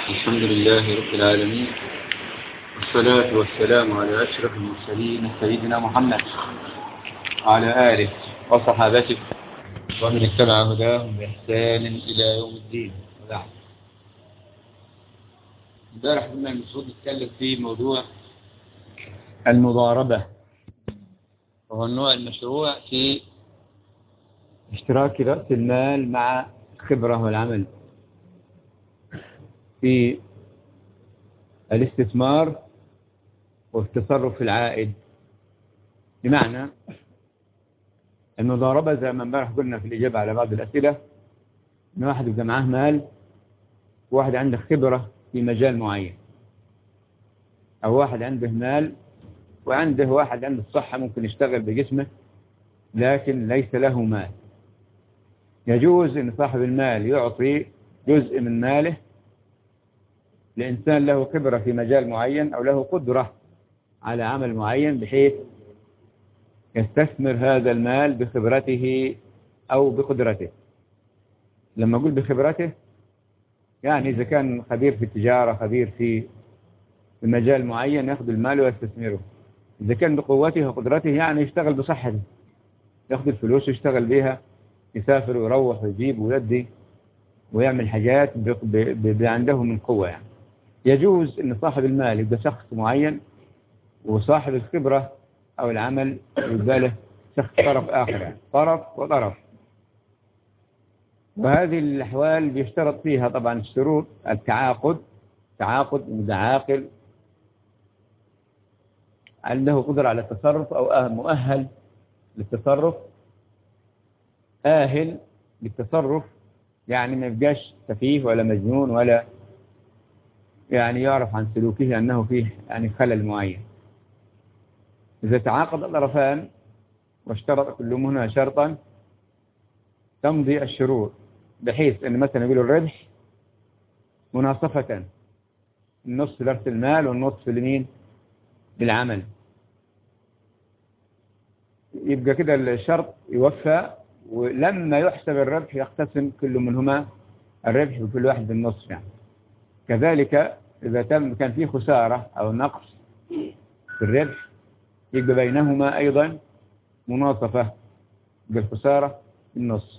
الحمد لله رب العالمين والصلاة والسلام على أشرف المرسلين سيدنا محمد وعلى آله وصحابته ومن اتبع هداهم بإحسان إلى يوم الدين وبعد امبارح كنا المفروض نتكلم في موضوع المضاربة وهو النوع المشروع في اشتراك رأس المال مع الخبرة والعمل في الاستثمار والتصرف في العائد بمعنى المضاربة زي ما امبارح قلنا في الإجابة على بعض الأسئلة إن واحد يبقى معاه مال وواحد عنده خبرة في مجال معين أو واحد عنده مال وعنده واحد عنده الصحة ممكن يشتغل بجسمه لكن ليس له مال يجوز أن صاحب المال يعطي جزء من ماله لإنسان له خبرة في مجال معين أو له قدرة على عمل معين بحيث يستثمر هذا المال بخبرته أو بقدرته لما أقول بخبرته يعني إذا كان خبير في التجارة خبير في في مجال معين يأخذ المال ويستثمره إذا كان بقوته وقدرته يعني يشتغل بصحته يأخذ الفلوس ويشتغل بها يسافر ويروح ويجيب ويدي ويعمل حاجات عنده من قوة يعني يجوز أن صاحب المال يبقى شخص معين وصاحب الخبرة أو العمل يبقى له شخص طرف آخر يعني طرف وطرف وهذه الأحوال بيشترط فيها طبعا الشروط التعاقد تعاقد متعاقل عنده قدرة على التصرف أو مؤهل للتصرف آهل للتصرف يعني ما يبقاش سفيه ولا مجنون ولا يعني يعرف عن سلوكه أنه فيه يعني خلل معين إذا تعاقد الطرفان واشترط كل منهما شرطا تمضي الشروط بحيث أن مثلا يقولوا الربح مناصفة النصف لرأس المال والنصف لمين للعمل يبقى كده الشرط يوفى ولما يحسب الربح يقتسم كل منهما الربح بكل واحد بالنصف يعني كذلك إذا تم كان في خسارة أو نقص في الربح يبقى بينهما أيضا مناصفة بالخسارة النصف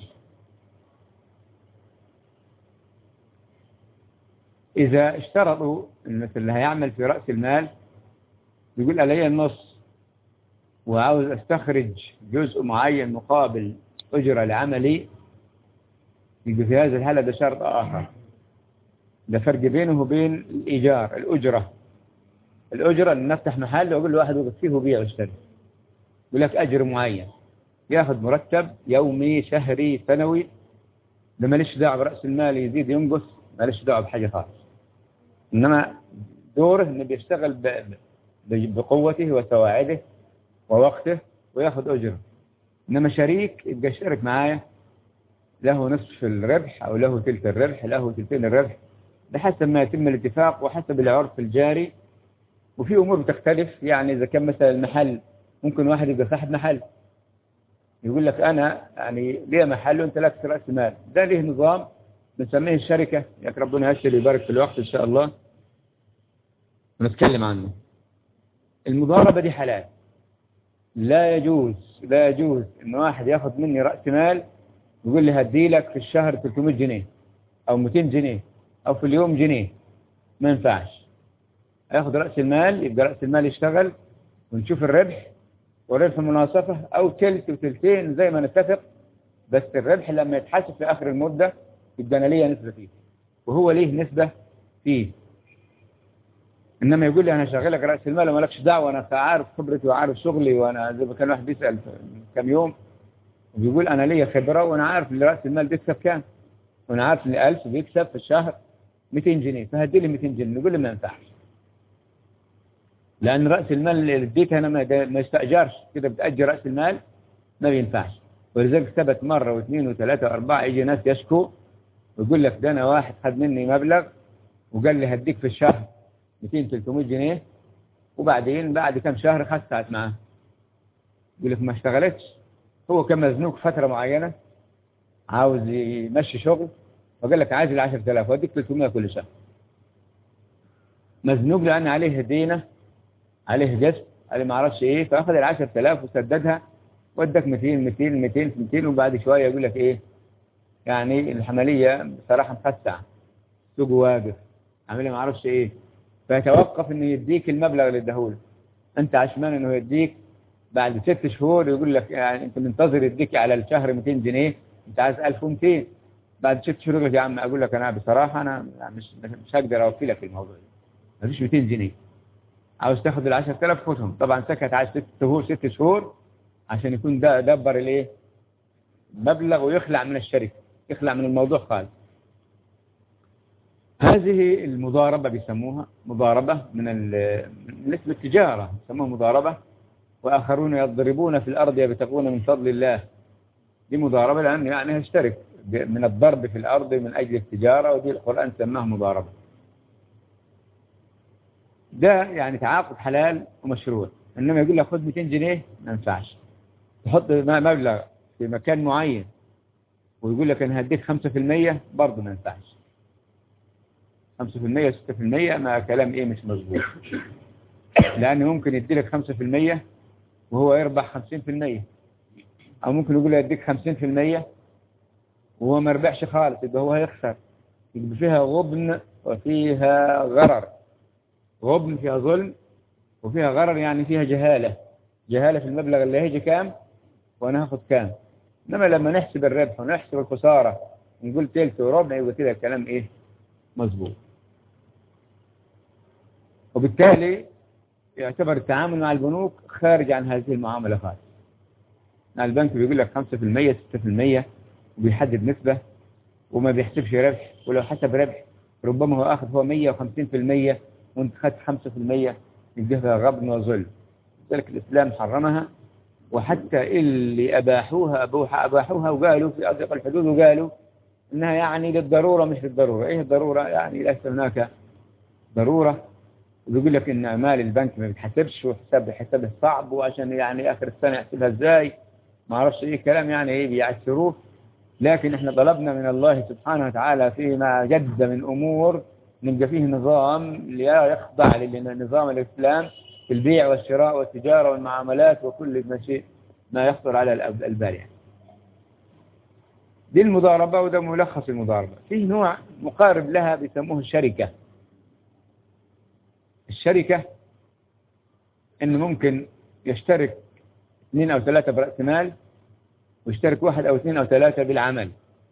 إذا اشترطوا مثل اللي هيعمل في رأس المال يقول علي النص وعاوز استخرج جزء معين مقابل أجرة لعملي يبقى في هذه الحالة ده شرط آخر ده فرق بينه وبين الإيجار الأجرة الأجرة اللي نفتح محل وأقول له واحد وقف فيه وبيع واشتري يقول لك أجر معين ياخذ مرتب يومي شهري سنوي ده ماليش دعوة برأس المال يزيد ينقص ماليش دعوة بحاجة خالص إنما دوره إنه بيشتغل بقوته وسواعده ووقته وياخذ أجره إنما شريك يبقى يشترك معايا له نصف الربح أو له ثلث الربح له ثلثين الربح بحسب ما يتم الاتفاق وحسب العرف الجاري وفي أمور بتختلف يعني إذا كان مثلا المحل ممكن واحد يبقى صاحب محل يقول لك أنا يعني ليه محل وأنت لك رأس مال ده ليه نظام بنسميه الشركة يا ربنا يشتري ويبارك في الوقت إن شاء الله ونتكلم عنه المضاربة دي حلال لا يجوز لا يجوز إن واحد ياخذ مني رأس مال يقول لي هدي لك في الشهر 300 جنيه أو 200 جنيه أو في اليوم جنيه ما ينفعش ياخذ رأس المال يبقى رأس المال يشتغل ونشوف الربح والربح مناصفة أو تلت وتلتين زي ما نتفق بس الربح لما يتحسب في آخر المدة يبقى أنا ليا نسبة فيه وهو ليه نسبة فيه إنما يقول لي أنا شغلك رأس المال وما لكش دعوة أنا عارف خبرتي وعارف شغلي وأنا زي ما كان واحد بيسأل كم يوم وبيقول أنا ليا خبرة وأنا عارف اللي رأس المال بيكسب كام وأنا عارف إن 1000 بيكسب في الشهر 200 جنيه فهدي لي 200 جنيه نقول لي ما ينفعش لأن رأس المال اللي اديته أنا ما يستأجرش كده بتأجر رأس المال ما بينفعش ولذلك ثبت مرة واثنين وثلاثة وأربعة يجي ناس يشكو ويقول لك ده أنا واحد خد مني مبلغ وقال لي هديك في الشهر 200 300 جنيه وبعدين بعد كم شهر خسعت معاه يقول لك ما اشتغلتش هو كان مزنوق فترة معينة عاوز يمشي شغل وقال لك عايز ال 10000 واديك 300 كل شهر مزنوق لأن عليه دينة عليه جسم عليه ما اعرفش ايه فاخذ ال 10000 وسددها ودك 200 200 200 200 وبعد شوية يقول لك ايه يعني الحملية بصراحة مخسعة سوق واقف عامل ما اعرفش ايه فيتوقف انه يديك المبلغ اللي اداهولك انت عشمان انه يديك بعد ست شهور يقول لك يعني انت منتظر يديك على الشهر 200 جنيه انت عايز 1200 بعد ست شهور يقول لك يا عم اقول لك انا بصراحة انا مش مش هقدر اوفي في الموضوع ده مفيش 200 جنيه عاوز تاخد ال 10000 خدهم طبعا سكت عايز ست شهور ست شهور عشان يكون ده دبر الايه مبلغ ويخلع من الشركة يخلع من الموضوع خالص هذه المضاربة بيسموها مضاربة من ال- من اسم التجارة يسموها مضاربة وآخرون يضربون في الأرض يبتغون من فضل الله دي مضاربة لأن يعني يشترك ب- من الضرب في الأرض من أجل التجارة ودي القرآن سماها مضاربة ده يعني تعاقد حلال ومشروع إنما يقول لك خد 200 جنيه ما ينفعش تحط م- مبلغ في مكان معين ويقول لك أنا هديك 5% برضه ما ينفعش 5% 6% ما كلام إيه مش مظبوط لأن ممكن يدي لك 5% وهو يربح 50% أو ممكن يقول له يديك 50% وهو ما ربحش خالص يبقى هو هيخسر يبقى فيها غبن وفيها غرر غبن فيها ظلم وفيها غرر يعني فيها جهالة جهالة في المبلغ اللي هيجي كام وأنا هاخد كام إنما لما نحسب الربح ونحسب الخسارة نقول تلت وربع يبقى كده الكلام إيه مظبوط وبالتالي يعتبر التعامل مع البنوك خارج عن هذه المعاملة خالص يعني البنك بيقول لك 5% 6% وبيحدد نسبة وما بيحسبش ربح ولو حسب ربح ربما هو أخذ هو 150% وانت خدت 5% يبقى فيها غبن وظلم لذلك الإسلام حرمها وحتى اللي أباحوها أبوها أباحوها وقالوا في أضيق الحدود وقالوا إنها يعني للضرورة مش للضرورة إيه الضرورة يعني ليس هناك ضرورة وبيقول لك إن أعمال البنك ما بتحسبش وحساب حسابه صعب وعشان يعني آخر السنة يحسبها إزاي ما أعرفش إيه كلام يعني إيه بيعسروه لكن إحنا طلبنا من الله سبحانه وتعالى فيما جد من أمور نبقى فيه نظام لا يخضع لنظام الإسلام في البيع والشراء والتجارة والمعاملات وكل ما شيء ما يخطر على الأب- البال يعني. دي المضاربة وده ملخص المضاربة فيه نوع مقارب لها بيسموه الشركة الشركة إن ممكن يشترك اثنين أو ثلاثة برأس مال ويشترك واحد أو اثنين أو ثلاثة بالعمل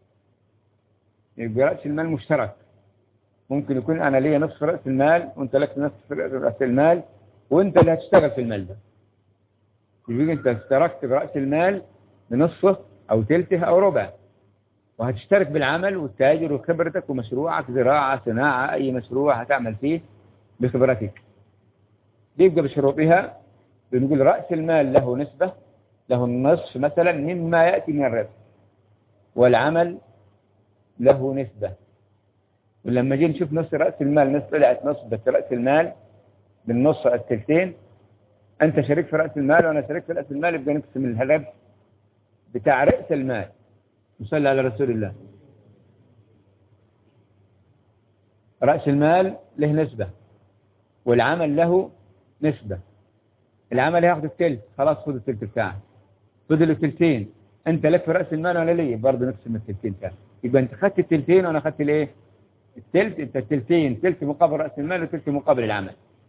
يبقى رأس المال مشترك ممكن يكون أنا ليا نصف رأس المال وأنت لك نصف رأس المال وأنت اللي هتشتغل في المال ده يبقى أنت اشتركت برأس المال بنصفه أو ثلثه أو ربع وهتشترك بالعمل والتاجر وخبرتك ومشروعك زراعة صناعة أي مشروع هتعمل فيه بخبرتك بيبقى بشروطها بنقول رأس المال له نسبة له النصف مثلا مما يأتي من الربح والعمل له نسبة ولما جينا نشوف نص رأس المال نص طلعت نص بس رأس المال بالنص الثلثين أنت شريك في رأس المال وأنا شريك في رأس المال يبقى نقسم الربح بتاع رأس المال نصلي على رسول الله رأس المال له نسبة والعمل له نسبة العمل هياخد الثلث خلاص خد الثلث بتاعك فضل الثلثين انت لك في رأس المال وانا ليا برضه نقسم الثلثين تاني يبقى انت خدت الثلثين وانا خدت الايه الثلث انت الثلثين ثلث مقابل رأس المال وثلث مقابل العمل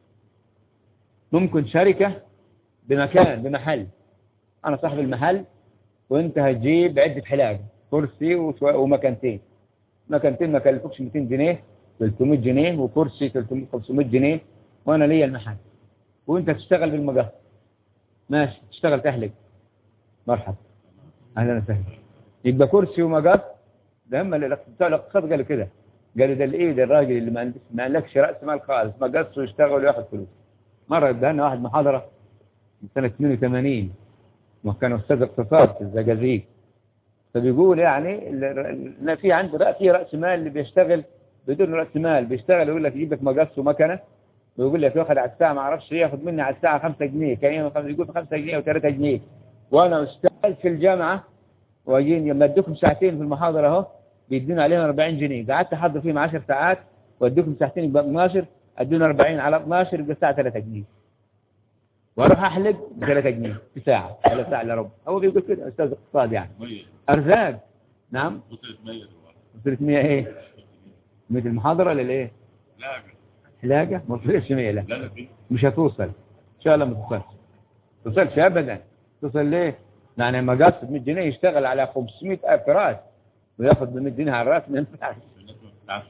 ممكن شركة بمكان بمحل انا صاحب المحل وانت هتجيب عدة حلاق كرسي وشو- ومكانتين مكانتين ما كلفوكش 200 جنيه 300 جنيه وكرسي 300 500 جنيه وانا ليا المحل وانت تشتغل بالمقص ماشي تشتغل تحلق مرحبا اهلا وسهلا يبقى كرسي ومقص ده هم اللي بتوع الاقتصاد قالوا كده قالوا ده الايه ده الراجل اللي ما عندوش ما عندكش راس مال خالص مقص ويشتغل وياخد فلوس مره ادانا واحد محاضره من سنه 82 وكان استاذ اقتصاد في الزقازيق فبيقول يعني ال- ال- إن في عند رأ- في راس مال اللي بيشتغل بدون راس مال بيشتغل يقول لك يجيب لك مقص ومكنه ويقول لك ياخد على الساعه ما اعرفش ايه ياخد مني على الساعه 5 جنيه كان يوم يقول 5 جنيه و3 جنيه وانا اشتغلت في الجامعه واجين لما ادوكم ساعتين في المحاضره اهو بيدونا عليهم 40 جنيه قعدت احضر فيهم 10 ساعات وادوكم ساعتين يبقى 12 ادوني 40 على 12 يبقى الساعه 3 جنيه واروح احلق ب 3 جنيه في ساعه ولا ساعه الا ربع هو بيقول كده استاذ اقتصاد يعني مية ارزاق نعم وصلت مية دلوقتي 300 ايه مثل المحاضره ولا ايه لا حلاقه ما تصيرش 100 لا لا لا في مش هتوصل ان شاء الله ما توصلش توصلش ابدا توصل ليه يعني لما قصد 100 جنيه يشتغل على 500 ألف راس وياخذ ب 100 جنيه على الراس ما ينفعش الناس ما بتتعبش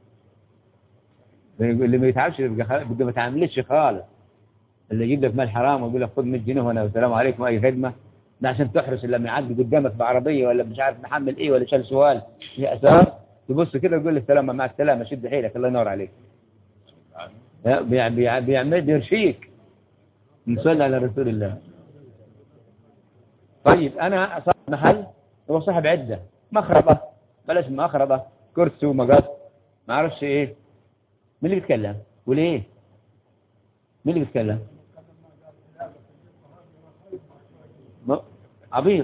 اللي ما يتعبش يبقى خ- يبقى ما تعاملش خالص اللي يجيب لك مال حرام ويقول لك خذ 100 جنيه وانا والسلام عليكم اي خدمه ده عشان تحرس لما يعدي قدامك بعربيه ولا مش عارف محمل ايه ولا شال سؤال في اسعار تبص كده تقول له السلام مع السلامه شد حيلك الله ينور عليك لا، بيع- بيع- بيعمل بيرشيك نصلي على رسول الله طيب انا صاحب محل هو صاحب عده مخربه بلاش مخربه كرسي ومقص ما اعرفش ايه مين اللي بيتكلم وليه مين اللي بيتكلم م- عبيط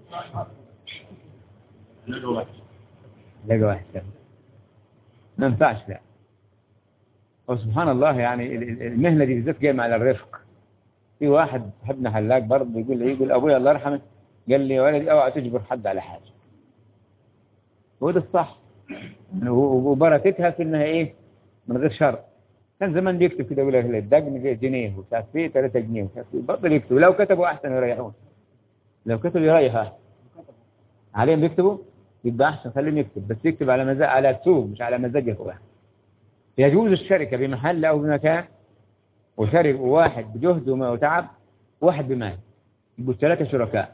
لا واحد لقى واحد ثاني. ما ينفعش لا وسبحان الله يعني ال- ال- المهنه دي بالذات جايه على الرفق في واحد صاحبنا حلاق برضه يقول لي يقول ابويا الله يرحمه قال لي يا ولدي اوعى تجبر حد على حاجه وده الصح و- و- وبركتها في انها ايه من غير شرط كان زمان بيكتب كده يقول لك الدقن فيه جنيه ومش عارف فيه 3 جنيه ومش عارف فيه بطل يكتب لو كتبوا احسن يريحون لو كتبوا يريح احسن عليهم بيكتبوا يبقى احسن خليهم يكتب بس يكتب على مزاج على سوق مش على مزاجه هو يجوز الشركه بمحل او بمكان وشرك واحد بجهد وما- وتعب واحد بمال يبقوا ثلاثه شركاء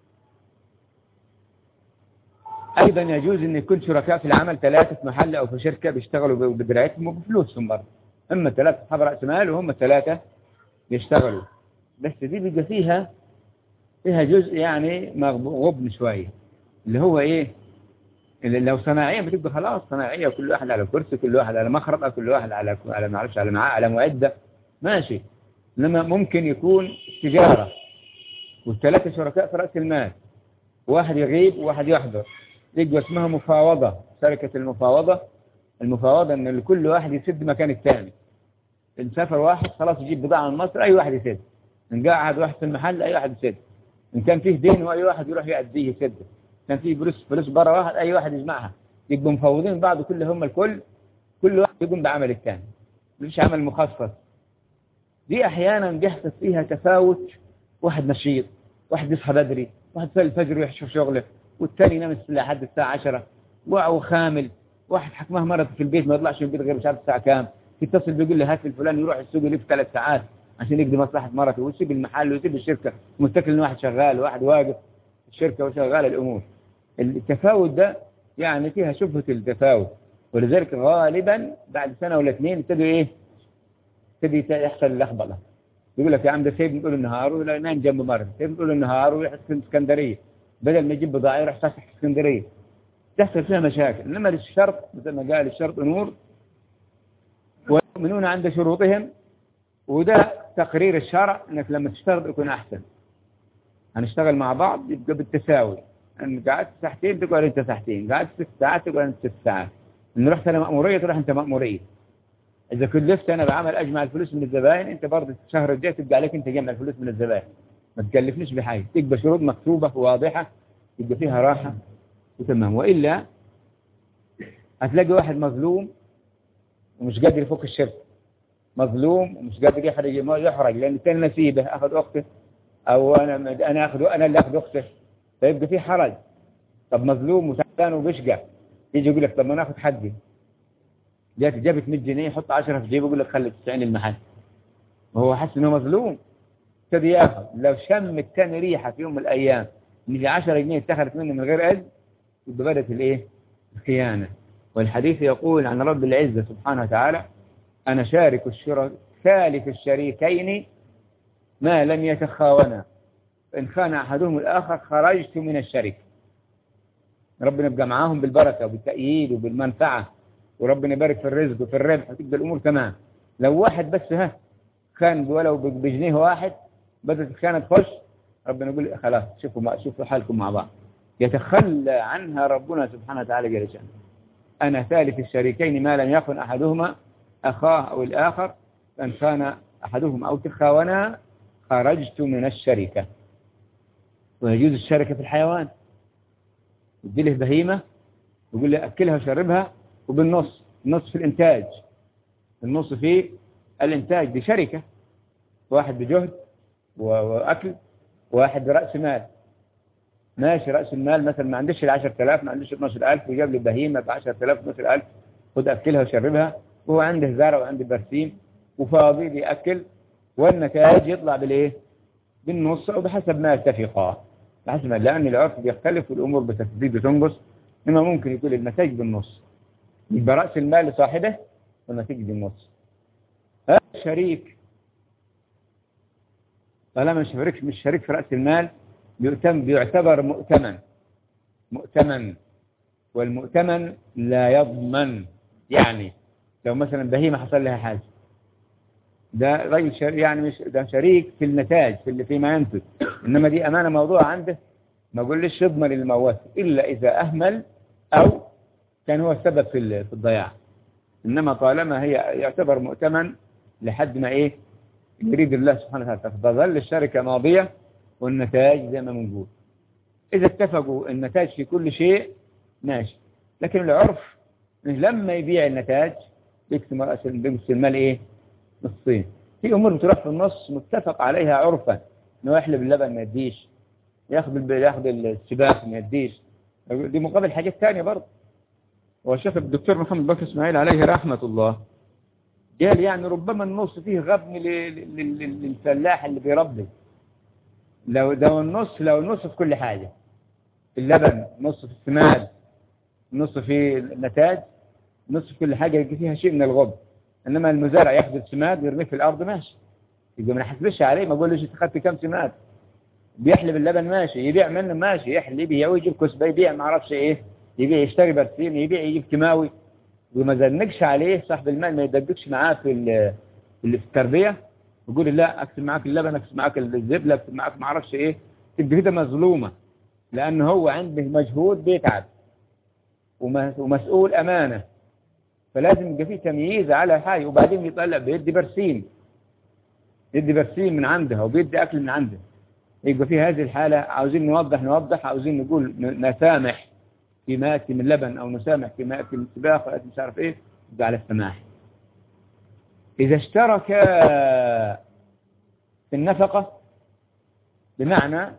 ايضا يجوز ان يكون شركاء في العمل ثلاثه في محل او في شركه بيشتغلوا ب- بدرايتهم وبفلوسهم برضه هم ثلاثه اصحاب راس مال وهم ثلاثه يشتغلوا بس دي بيبقى فيها فيها جزء يعني مغب- غبن شويه اللي هو ايه اللي لو صناعيه بتبقى خلاص صناعيه كل واحد على كرسي كل واحد على مخربه كل واحد على على ما اعرفش على معاه على معده ماشي انما ممكن يكون تجاره والثلاثه شركاء في راس المال واحد يغيب وواحد يحضر يبقى اسمها مفاوضه شركه المفاوضه المفاوضه ان كل واحد يسد مكان الثاني ان سافر واحد خلاص يجيب بضاعه من مصر اي واحد يسد ان قاعد واحد في المحل اي واحد يسد ان كان فيه دين واي واحد يروح يأديه يسده كان فيه فلوس فلوس بره واحد اي واحد يجمعها يبقوا مفوضين بعض كل هم الكل كل واحد يقوم بعمل الثاني مش عمل مخصص دي احيانا بيحصل فيها تفاوت واحد نشيط واحد يصحى بدري واحد يصلي الفجر ويشوف شغله والثاني ينام لحد الساعه 10 وخامل واحد حكمه مرض في البيت ما يطلعش من البيت غير مش عارف الساعه كام يتصل بيقول لي هات لي الفلان يروح السوق يلف ثلاث ساعات عشان يقضي مصلحه مرته ويسيب المحل ويسيب الشركه متكل ان واحد شغال وواحد واقف الشركه وشغال الامور التفاوت ده يعني فيها شبهه التفاوت ولذلك غالبا بعد سنه ولا اثنين ابتدوا ايه؟ ابتدي يحصل اللخبطه يقول لك يا عم ده سيبني طول النهار ولا نام جنب مرض سيبني طول النهار ويروح اسكندريه بدل ما يجيب بضاعه يروح ساسح اسكندريه تحصل فيها مشاكل انما للشرط مثل ما قال الشرط نور ويؤمنون عند شروطهم وده تقرير الشرع انك لما تشترط يكون احسن هنشتغل مع بعض يبقى بالتساوي ان قعدت ساعتين تقعد انت ساعتين قعدت ست ساعات تقعد انت ست ساعات ان رحت انا مأمورية تروح انت مأمورية اذا كلفت انا بعمل اجمع الفلوس من الزباين انت برضه الشهر الجاي تبقى عليك انت جمع الفلوس من الزباين ما تكلفنيش بحاجه تبقى شروط مكتوبه وواضحه يبقى فيها راحه وتمام والا هتلاقي واحد مظلوم ومش قادر يفك الشركه مظلوم ومش قادر يحرج يحرج لان الثاني نسيبه اخذ اخته او انا انا اخذ انا اللي اخذ اخته فيبقى في حرج طب مظلوم وتعبان وبشقى يجي يقول لك طب ما ناخذ حقي جات جابت 100 جنيه يحط 10 في جيبه يقول لك خلي 90 المحل وهو حس انه مظلوم ابتدي ياخذ لو شم الثاني ريحه في يوم من الايام ان في 10 جنيه اتخذت منه من غير اذن يبقى بدات الايه؟ الخيانه والحديث يقول عن رب العزه سبحانه وتعالى انا شارك الشرك ثالث الشريكين ما لم يتخاونا فإن خان أحدهم الآخر خرجت من الشركة ربنا يبقى معاهم بالبركة وبالتأييد وبالمنفعة وربنا يبارك في الرزق وفي الربح وتبقى الأمور تمام لو واحد بس ها خان ولو بجنيه واحد بدأت الخيانة تخش ربنا يقول خلاص شوفوا ما شوفوا حالكم مع بعض يتخلى عنها ربنا سبحانه وتعالى جل شأنه أنا ثالث الشريكين ما لم يكن أحدهما أخاه أو الآخر فإن كان أحدهم أو تخاونا خرجت من الشركة ويجوز الشركة في الحيوان يدي له بهيمة ويقول له أكلها وشربها وبالنص النص في الإنتاج النص في الإنتاج دي شركة واحد بجهد و- وأكل واحد برأس مال ماشي رأس المال مثلا ما عندش ال 10000 ما عندش 12000 وجاب لي بهيمة ب 10000 12000 خد أكلها وشربها وهو عنده زرع وعنده برسيم وفاضي بيأكل والنتائج يطلع بالإيه؟ بالنص أو بحسب ما اتفقا بحسب ما لأن العرف بيختلف والأمور بتزيد وتنقص إنما ممكن يكون النتائج بالنص يبقى رأس المال لصاحبه والنتيجة بالنص هذا الشريك طالما مش شريك مش شريك في رأس المال بيؤتم بيعتبر مؤتمن مؤتمن والمؤتمن لا يضمن يعني لو مثلا بهيمة حصل لها حاجة ده رجل شر... يعني مش ده شريك في النتاج في اللي فيما ينتج انما دي امانه موضوع عنده ما اقولش يضمن الموت الا اذا اهمل او كان هو السبب في ال- في الضياع انما طالما هي يعتبر مؤتمن لحد ما ايه يريد الله سبحانه وتعالى فتظل الشركه ماضيه والنتائج زي ما بنقول اذا اتفقوا النتائج في كل شيء ماشي لكن العرف إنه لما يبيع النتاج بيقسم رأس بيقسم المال ايه نصين في امور بتروح في النص متفق عليها عرفا انه يحلب اللبن ما يديش ياخذ الب- ياخذ السباق ما يديش دي مقابل حاجات ثانيه برضه والشيخ الدكتور محمد بكر اسماعيل عليه رحمه الله قال يعني ربما النص فيه غبن ل- ل- ل- للفلاح اللي بيربي لو لو النص لو النص في كل حاجه في اللبن نص في السماد نص في النتاج نص في كل حاجه يجي فيها شيء من الغبن انما المزارع ياخذ السماد ويرميه في الارض ماشي يبقى ما نحسبش عليه ما اقولش انت اخذت كم سماد بيحلب اللبن ماشي يبيع منه ماشي يحلب يبيع ويجيب كسبه يبيع ما اعرفش ايه يبيع يشتري برسيم يبيع يجيب كيماوي وما زنقش عليه صاحب المال ما يدققش معاه في ال- اللي في التربيه يقول لا اكتب معاك اللبن اكتب معاك الزبله اكتب معاك ما اعرفش ايه تبقى كده مظلومه لان هو عنده مجهود بيتعب وم- ومسؤول امانه فلازم يبقى فيه تمييز على حاجه وبعدين يطلع بيدي برسيم يدي برسيم من عنده وبيدي اكل من عنده يبقى في هذه الحالة عاوزين نوضح نوضح عاوزين نقول ن- نسامح فيما يأتي من لبن أو نسامح فيما يأتي من سباق أو يأتي مش عارف إيه يبقى على السماح إذا اشترك في النفقة بمعنى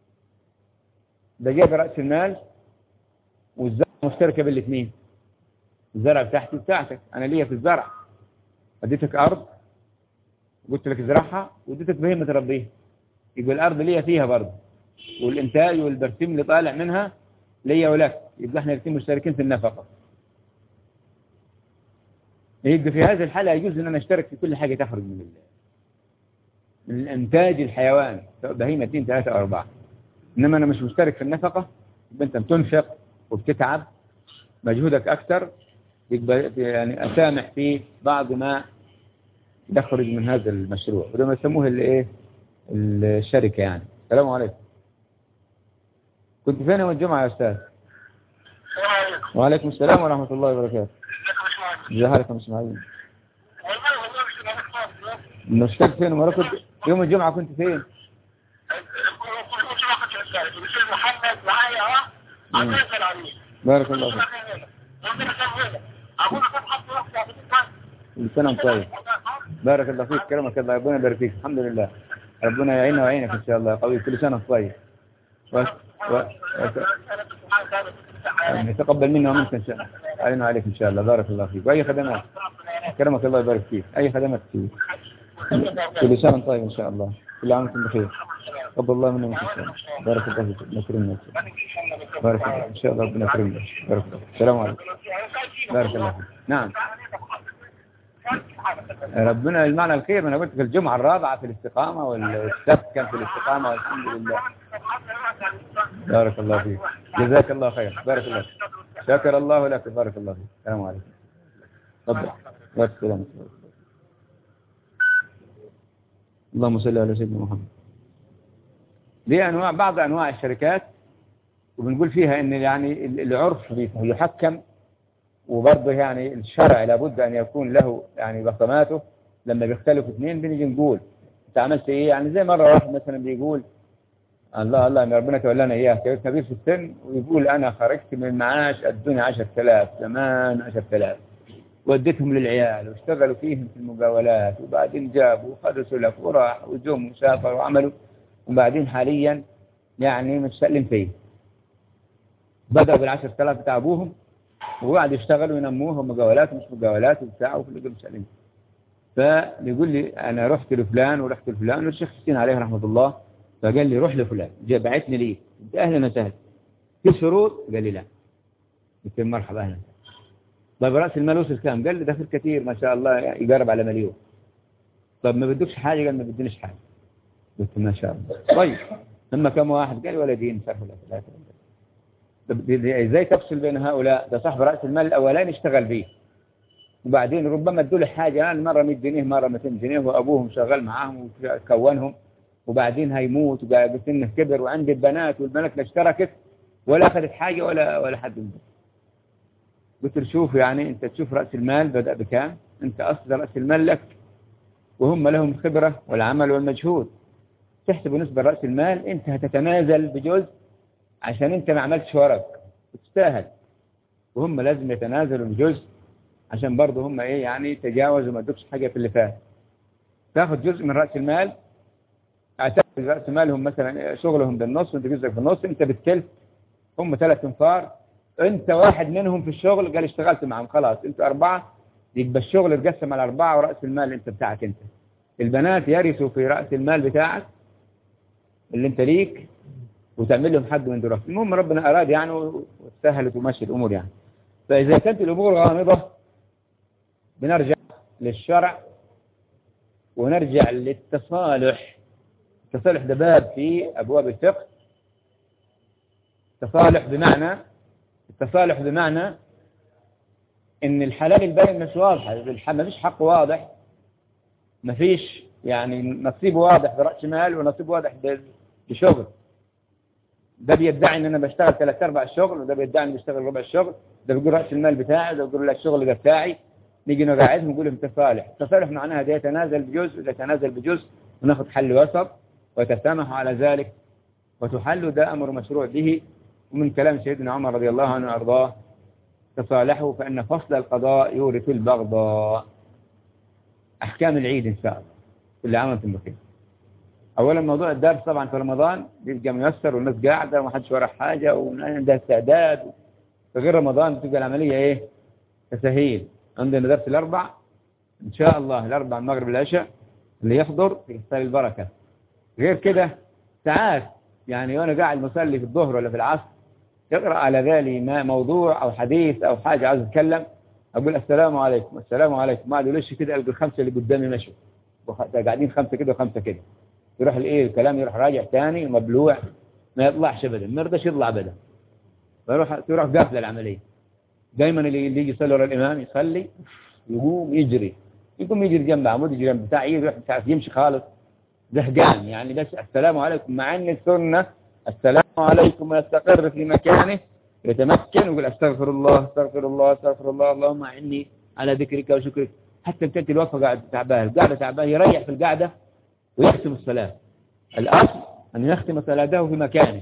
ده جاب رأس المال والزرع مشتركة بالاثنين الزرع بتاعتي بتاعتك أنا ليا في الزرع اديتك أرض قلت لك ازرعها واديتك بهيمة تربيها يبقى الأرض ليا فيها برضه والإنتاج والبرسيم اللي طالع منها ليا ولك يبقى احنا الاثنين مشتركين في النفقة يبقى في هذه الحالة يجوز ان انا اشترك في كل حاجة تخرج من ال- من الانتاج الحيوان سواء بهيمة اثنين ثلاثة او اربعة انما انا مش مشترك في النفقة يبقى انت بتنفق وبتتعب مجهودك اكثر يبقى يعني اسامح في بعض ما يخرج من هذا المشروع وده ما يسموه الايه الشركة يعني السلام عليكم كنت فين يوم الجمعة يا أستاذ وعليكم السلام ورحمة الله وبركاته ازي حالك يا اسماعيل مشتاق فين مرة كنت يوم الجمعة كنت فين محمد معايا اه عشان يسال عليه بارك الله فيك ربنا يسهلك اقول لك حط واحده كل سنة وانت طيب بارك الله فيك كرمك الله ربنا يبارك فيك الحمد لله ربنا يعيننا ويعينك ان شاء الله يا قوي كل سنة وانت طيب و... و... و... يتقبل منا ومنك ان شاء الله علينا وعليك ان شاء الله بارك الله فيك واي خدمات كرمك الله يبارك فيك اي خدمات فيك كل سنة وانت طيب ان شاء الله كل عام وانتم بخير تقبل الله منا ومنك ان شاء الله بارك الله فيك نكرمنا بارك الله ان شاء الله ربنا يكرمنا بارك الله السلام عليكم بارك الله فيك نعم ربنا المعنى الخير انا قلت في الجمعة الرابعة في الاستقامة والسبت كان في الاستقامة والحمد لله بارك الله فيك جزاك الله خير بارك الله فيك شكر الله لك بارك الله فيك السلام عليكم تفضل والسلام اللهم صل على سيدنا محمد دي انواع بعض انواع الشركات وبنقول فيها ان يعني العرف يحكم وبرضه يعني الشرع لابد أن يكون له يعني بصماته لما بيختلفوا اثنين بنيجي نقول أنت عملت إيه يعني زي مرة واحد مثلا بيقول الله الله ان ربنا تولانا اياه كبير في السن ويقول انا خرجت من المعاش ادوني 10000 زمان 10000 وديتهم للعيال واشتغلوا فيهم في المقاولات وبعدين جابوا وخذوا سلف وراح وجم وسافروا وعملوا وبعدين حاليا يعني متسلم فيه بدأوا بالعشر آلاف بتاع أبوهم وقعدوا يشتغلوا ينموهم مقاولات ومش مقاولات وبتاع وفي اللي مسلم فبيقول لي أنا رحت لفلان ورحت لفلان والشيخ حسين عليه رحمة الله فقال لي روح لفلان جاء بعتني ليه قلت أهلا وسهلا في شروط قال لي لا قلت له مرحبا أهلا طيب رأس المال وصل كام قال لي دخل كثير ما شاء الله يقرب على مليون طب ما بدكش حاجة قال ما بدنيش حاجة قلت ما شاء الله طيب ثم كم واحد قال ولدين صرفوا له ثلاثة طب ازاي تفصل بين هؤلاء ده صاحب رأس المال الأولاني اشتغل فيه وبعدين ربما ادوا له حاجة الآن مرة 100 جنيه مرة 200 جنيه وأبوهم شغال معاهم وكونهم وبعدين هيموت وقال سنه كبر وعندي البنات والبنات لا اشتركت ولا أخذت حاجة ولا ولا حد منهم قلت له شوف يعني أنت تشوف رأس المال بدأ بكام أنت أصل رأس المال لك وهم لهم الخبرة والعمل والمجهود تحسب نسبة رأس المال أنت هتتنازل بجزء عشان أنت ما عملتش ورق وتستاهل وهم لازم يتنازلوا بجزء عشان برضه هم إيه يعني تجاوزوا ما ادوكش حاجة في اللي فات تاخذ جزء من رأس المال اعتبر رأس مالهم مثلا شغلهم بالنص وانت جزءك بالنص انت بالثلث هم ثلاث انفار انت واحد منهم في الشغل قال اشتغلت معهم خلاص انت اربعة يبقى الشغل اتقسم على اربعة ورأس المال انت بتاعك انت البنات يرثوا في رأس المال بتاعك اللي انت ليك وتعمل لهم حد من دراستك المهم ربنا اراد يعني وسهلت ومشي الامور يعني فاذا كانت الامور غامضة بنرجع للشرع ونرجع للتصالح التصالح ده باب في أبواب الفقه تصالح بمعنى التصالح بمعنى إن الحلال الباين مش واضح ما فيش حق واضح ما فيش يعني نصيب واضح برأس مال ونصيب واضح بشغل ده بيدعي ان انا بشتغل ثلاث ارباع الشغل وده بيدعي اني بشتغل ربع الشغل ده بيقول راس المال بتاعي ده بيقول لك الشغل ده بتاعي نيجي نقعدهم نقول لهم تصالح التصالح معناها ده يتنازل بجزء وده يتنازل بجزء وناخذ حل وسط وتسامحوا على ذلك وتحل ده أمر مشروع به ومن كلام سيدنا عمر رضي الله عنه وأرضاه تصالحوا فإن فصل القضاء يورث البغضاء أحكام العيد إن شاء الله كل عام وانتم بخير أولا موضوع الدرس طبعا في رمضان بيبقى ميسر والناس قاعدة وما حدش ورا حاجة وعندها استعداد في غير رمضان بتبقى العملية إيه تسهيل عندنا درس الأربع إن شاء الله الأربع المغرب العشاء اللي يحضر يحصل البركة غير كده ساعات يعني وانا قاعد مصلي في الظهر ولا في العصر يقرأ على ذلك ما موضوع او حديث او حاجة عايز اتكلم اقول السلام عليكم السلام عليكم ما ليش كده القى الخمسة اللي قدامي مشوا قاعدين خمسة كده وخمسة كده يروح الايه الكلام يروح راجع ثاني مبلوع ما يطلعش ابدا ما يرضاش يطلع ابدا فيروح تروح قافله العمليه دايما اللي يجي يصلي ورا الامام يصلي يقوم يجري يقوم يجري جنب عمود يجري جنب بتاع يروح مش عارف يمشي خالص زهقان يعني بس السلام عليكم مع ان السنة السلام عليكم ويستقر في مكانه يتمكن ويقول استغفر الله استغفر الله استغفر الله اللهم اعني على ذكرك وشكرك حتى كانت الوقفة قاعدة تعبان القعدة تعبان يريح في القعدة ويختم الصلاة الأصل أن يختم صلاته في مكانه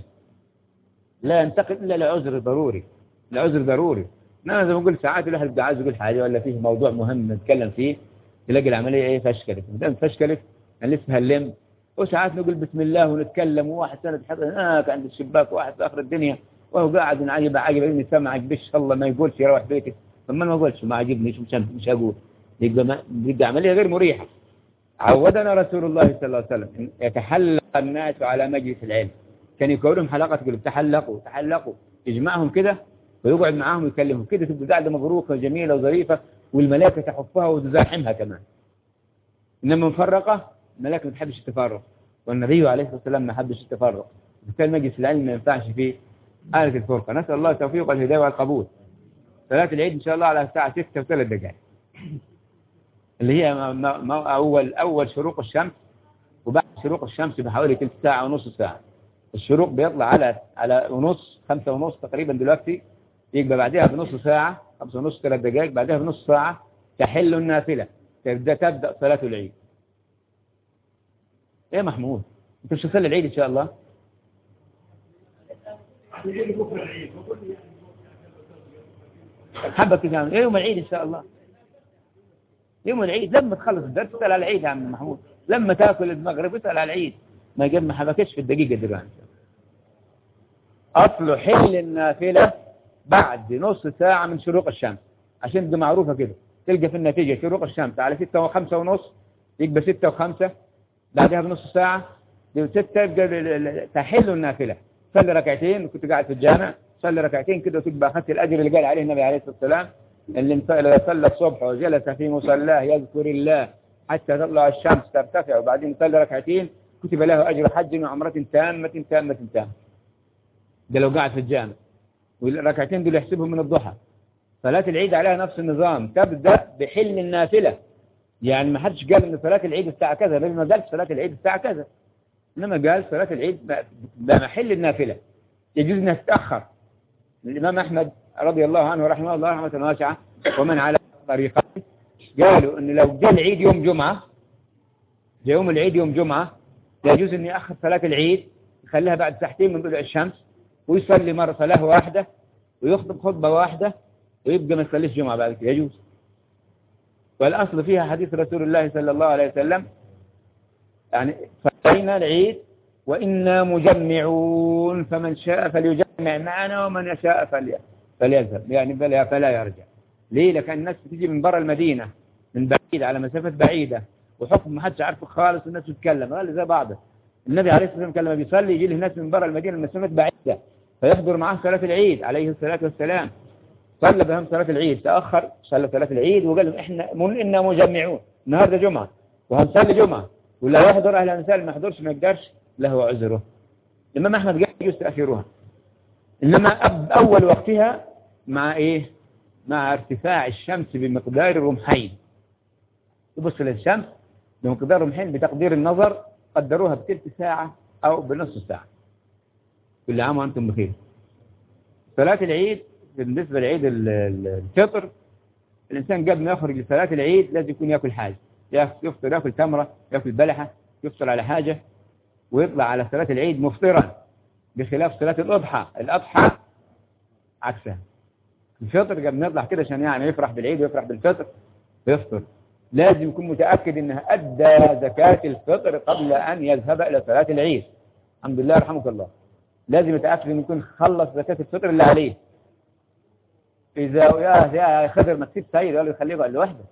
لا ينتقل إلا لعذر ضروري لعذر ضروري أنا زي ما قلت ساعات الواحد عايز يقول حاجة ولا فيه موضوع مهم نتكلم فيه تلاقي العملية إيه فشكلت ما فشكلت نلف هاللم وساعات نقول بسم الله ونتكلم وواحد سنة تحط هناك عند الشباك واحد في آخر الدنيا وهو قاعد عجب عجب إني سمعك بش الله ما يقولش يروح بيتك فما ما أقولش ما عجبني مش مش هقول يبقى ما يبقى عملية غير مريحة عودنا رسول الله صلى الله عليه وسلم أن يتحلق الناس على مجلس العلم كان يقول لهم حلقة تقول تحلقوا تحلقوا يجمعهم كده ويقعد معاهم ويكلمهم كده تبقى قاعدة مبروكة وجميلة وظريفة والملائكة تحفها وتزاحمها كمان إنما مفرقة الملائكة ما تحبش التفرق والنبي عليه الصلاة والسلام ما حبش التفرق بالتالي مجلس العلم ما ينفعش فيه آلة الفرقة نسأل الله التوفيق والهداية والقبول صلاة العيد إن شاء الله على الساعة 6 وثلاث دقائق اللي هي ما ما أول أول شروق الشمس وبعد شروق الشمس بحوالي ثلث ساعة ونص ساعة الشروق بيطلع على على ونص خمسة ونص تقريبا دلوقتي يبقى بعدها بنص ساعة خمسة ونص ثلاث دقائق بعدها بنص ساعة تحل النافلة تبدأ تبدأ صلاة العيد ايه محمود انت مش تصلي العيد ان شاء الله حبك كده ايه يوم العيد ان شاء الله يوم العيد لما تخلص الدرس اسال على العيد يا عم محمود لما تاكل المغرب اسال على العيد ما جاب ما حبكش في الدقيقه دي بقى اصل حل النافله بعد نص ساعه من شروق الشمس عشان تبقى معروفه كده تلقى في النتيجه شروق الشمس على 6 و5 ونص يبقى 6 و5 بعدها بنص ساعه دي 6 يبقى ال- ال- ال- تحل النافله صلي ركعتين كنت قاعد في الجامع صلي ركعتين كده وتبقى اخذت الاجر اللي قال عليه النبي عليه الصلاه والسلام اللي انت- اللي صلى الصبح وجلس في مصلاه يذكر الله حتى تطلع الشمس ترتفع وبعدين يصلي ركعتين كتب له اجر حج وعمره تامه تامه تامه ده لو قاعد في الجامع والركعتين دول يحسبهم من الضحى صلاة العيد عليها نفس النظام تبدأ بحل النافلة يعني ما حدش قال ان صلاة العيد الساعة كذا النبي ما قال صلاة العيد الساعة كذا انما قال صلاة العيد ب- بمحل النافلة يجوز انها تتأخر الإمام أحمد رضي الله عنه رحمه الله رحمة واسعة ومن على طريقه قالوا ان لو جاء العيد يوم جمعة جاء يوم العيد يوم جمعة يجوز ان يأخر صلاة العيد يخليها بعد ساعتين من طلوع الشمس ويصلي مرة صلاة واحدة ويخطب خطبة واحدة ويبقى ما يصليش جمعة بعد كده يجوز والأصل فيها حديث رسول الله صلى الله عليه وسلم يعني صلينا العيد وإنا مجمعون فمن شاء فليجمع معنا ومن شاء فلي فليذهب يعني فلا, فلا يرجع ليه لكن الناس بتيجي من برا المدينة من بعيد على مسافة بعيدة وحكم ما حدش عارفه خالص والناس تتكلم قال زي بعضه النبي عليه الصلاة والسلام كان لما بيصلي يجي له ناس من برا المدينة من مسافة بعيدة فيحضر معاه صلاة العيد عليه الصلاة والسلام صلى بهم صلاة العيد تأخر صلى صلاة العيد وقال لهم إحنا من إنا مجمعون النهاردة جمعة وهنصلي جمعة ولا يحضر أهل المثال ما يحضرش ما يقدرش له عذره الإمام أحمد قال يجوز تأخيرها إنما أب أول وقتها مع إيه مع ارتفاع الشمس بمقدار رمحين يبص للشمس بمقدار رمحين بتقدير النظر قدروها بثلث ساعة أو بنصف ساعة كل عام وأنتم بخير صلاة العيد بالنسبة لعيد ال- ال- الفطر الإنسان قبل ما يخرج لصلاة العيد لازم يكون يأكل حاجة ياك- يفطر يأكل تمرة يأكل بلحة يفطر على حاجة ويطلع على صلاة العيد مفطرا بخلاف صلاة الأضحى الأضحى عكسها الفطر قبل ما يطلع كده عشان يعني يفرح بالعيد ويفرح بالفطر يفطر لازم يكون متأكد انه أدى زكاة الفطر قبل أن يذهب إلى صلاة العيد الحمد لله رحمك الله لازم يتأكد انه يكون خلص زكاة الفطر اللي عليه إذا يا يا خضر ما تسيب سيد ولا يخليه بقى لوحده